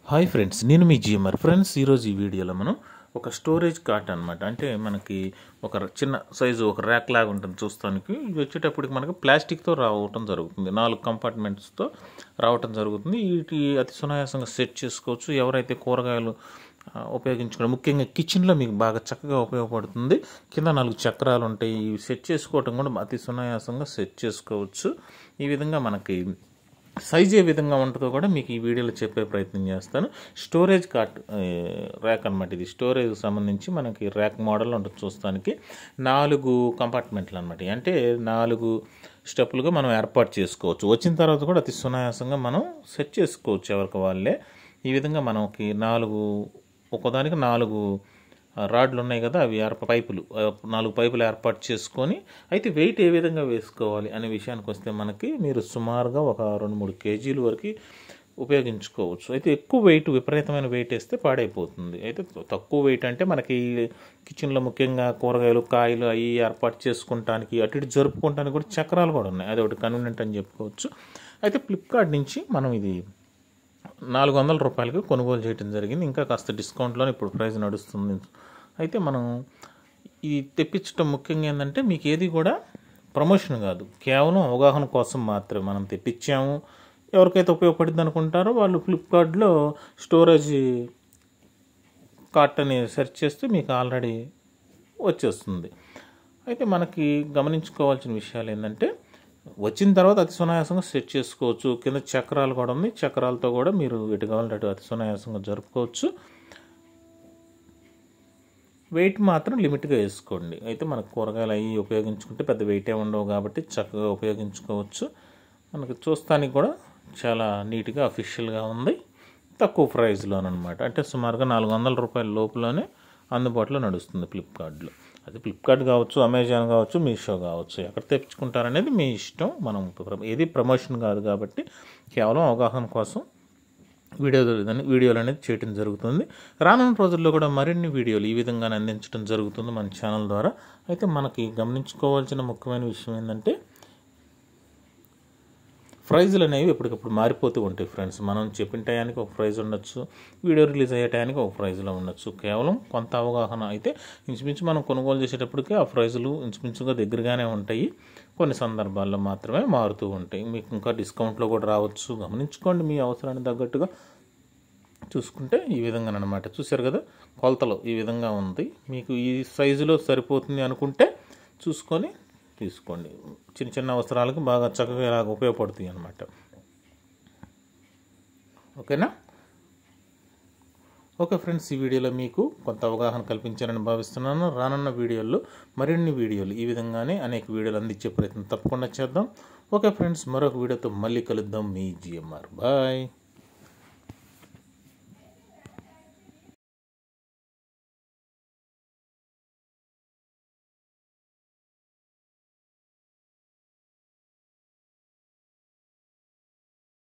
hi friends నేను మీ GMR friends ఈరోజు ఈ వీడియోలో మనం ఒక స్టోరేజ్ కార్ట్ అనమాట అంటే మనకి ఒక చిన్న సైజు ఒక ర్యాక్ లాగా ఉంటుంది చూస్తానికి ఇది వచ్చేటప్పటికి మనకి ప్లాస్టిక్తో రావటం జరుగుతుంది నాలుగు కంపార్ట్మెంట్స్తో రావటం జరుగుతుంది వీటి అతి సునాయాసంగా సెట్ చేసుకోవచ్చు ఎవరైతే కూరగాయలు ఆ, ఉపయోగించుకోవడం ముఖ్యంగా కిచెన్లో మీకు బాగా చక్కగా ఉపయోగపడుతుంది కింద నాలుగు చక్రాలు ఉంటాయి ఇవి సెట్ చేసుకోవటం కూడా అతి సునాయాసంగా సెట్ చేసుకోవచ్చు ఈ విధంగా మనకి సైజ్ ఏ విధంగా ఉంటుందో కూడా మీకు ఈ వీడియోలో చెప్పే ప్రయత్నం చేస్తాను స్టోరేజ్ కార్ట్ ర్యాక్ అనమాట ఇది స్టోరేజ్ సంబంధించి మనకి ర్యాక్ మోడల్ ఉంటుంది చూస్తానికి నాలుగు కంపార్ట్మెంట్లు అనమాట అంటే నాలుగు స్టెప్పులుగా మనం ఏర్పాటు చేసుకోవచ్చు వచ్చిన తర్వాత కూడా అతి సునాయాసంగా మనం సెట్ చేసుకోవచ్చు ఎవరికి వాళ్ళే ఈ విధంగా మనకి నాలుగు ఒక్కోదానికి నాలుగు ఆ, రాడ్లు ఉన్నాయి కదా అవి ఏర్ప పైపులు ఆ, నాలుగు పైపులు ఏర్పాటు చేసుకొని అయితే వెయిట్ ఏ విధంగా వేసుకోవాలి అనే విషయానికి వస్తే మనకి మీరు సుమారుగా ఒక రెండు మూడు కేజీల వరకు ఉపయోగించుకోవచ్చు అయితే ఎక్కువ వెయిట్ విపరీతమైన వెయిట్ వేస్తే పాడైపోతుంది అయితే తక్కువ వెయిట్ అంటే మనకి కిచెన్లో ముఖ్యంగా కూరగాయలు కాయలు అవి ఏర్పాటు చేసుకుంటానికి అటు ఇటు జరుపుకుంటానికి కూడా చక్రాలు కూడా ఉన్నాయి అది ఒకటి కన్వీనియంట్ అని చెప్పుకోవచ్చు అయితే ఫ్లిప్కార్ట్ నుంచి మనం ఇది నాలుగు వందల రూపాయలకి కొనుగోలు చేయడం జరిగింది ఇంకా కాస్త డిస్కౌంట్లో ఇప్పుడు ప్రైస్ నడుస్తుంది అయితే మనం ఇది తెప్పించడం ముఖ్యంగా ఏంటంటే మీకు ఏది కూడా ప్రమోషన్ కాదు కేవలం అవగాహన కోసం మాత్రమే మనం తెప్పించాము ఎవరికైతే ఉపయోగపడింది అనుకుంటారో వాళ్ళు ఫ్లిప్కార్ట్లో స్టోరేజ్ కార్ట్ అని సెర్చ్ చేస్తే మీకు ఆల్రెడీ వచ్చేస్తుంది అయితే మనకి గమనించుకోవాల్సిన విషయాలు ఏంటంటే వచ్చిన తర్వాత అతి సునాయాసంగా సెట్ చేసుకోవచ్చు కింద చక్రాలు కూడా ఉంది చక్రాలతో కూడా మీరు ఎటు కావాలంటే అటు అతి సునాయాసంగా జరుపుకోవచ్చు వెయిట్ మాత్రం లిమిట్గా వేసుకోండి అయితే మనకు కూరగాయలు అవి ఉపయోగించుకుంటే పెద్ద వెయిటే ఉండవు కాబట్టి చక్కగా ఉపయోగించుకోవచ్చు మనకి చూస్తానికి కూడా చాలా నీట్గా అఫీషియల్గా ఉంది తక్కువ ప్రైస్లోనమాట అంటే సుమారుగా నాలుగు వందల రూపాయల లోపులోనే అందుబాటులో నడుస్తుంది ఫ్లిప్కార్ట్లో అది ఫ్లిప్కార్ట్ కావచ్చు అమెజాన్ కావచ్చు మీషో కావచ్చు ఎక్కడ తెప్పించుకుంటారనేది మీ ఇష్టం మనం ప్ర- ఏది ప్రమోషన్ కాదు కాబట్టి కేవలం అవగాహన కోసం వీడియో వీడియోలు అనేది చేయడం జరుగుతుంది రానున్న రోజుల్లో కూడా మరిన్ని వీడియోలు ఈ విధంగానే అందించడం జరుగుతుంది మన ఛానల్ ద్వారా అయితే మనకి గమనించుకోవాల్సిన ముఖ్యమైన విషయం ఏంటంటే ప్రైజులు అనేవి ఎప్పటికప్పుడు మారిపోతూ ఉంటాయి ఫ్రెండ్స్ మనం చెప్పిన టయానికి ఒక ప్రైజ్ ఉండొచ్చు వీడియో రిలీజ్ అయ్యే టయానికి ఒక ప్రైజ్లో ఉండొచ్చు కేవలం కొంత అవగాహన అయితే ఇంచుమించు మనం కొనుగోలు చేసేటప్పటికి ఆ ప్రైజులు ఇంచుమించుగా దగ్గరగానే ఉంటాయి కొన్ని సందర్భాల్లో మాత్రమే మారుతూ ఉంటాయి మీకు ఇంకా డిస్కౌంట్లో కూడా రావచ్చు గమనించుకోండి మీ అవసరానికి తగ్గట్టుగా చూసుకుంటే ఈ విధంగా అనమాట చూశారు కదా కొలతలు ఈ విధంగా ఉంది మీకు ఈ సైజులో సరిపోతుంది అనుకుంటే చూసుకొని తీసుకోండి చిన్న చిన్న అవసరాలకు బాగా చక్కగా ఇలాగ ఉపయోగపడుతాయి అన్నమాట ఓకేనా ఓకే ఫ్రెండ్స్ ఈ వీడియోలో మీకు కొంత అవగాహన కల్పించారని భావిస్తున్నాను రానున్న వీడియోల్లో మరిన్ని వీడియోలు ఈ విధంగానే అనేక వీడియోలు అందించే ప్రయత్నం తప్పకుండా చేద్దాం ఓకే ఫ్రెండ్స్ మరొక వీడియోతో మళ్ళీ కలుద్దాం మీ జిఎంఆర్ బాయ్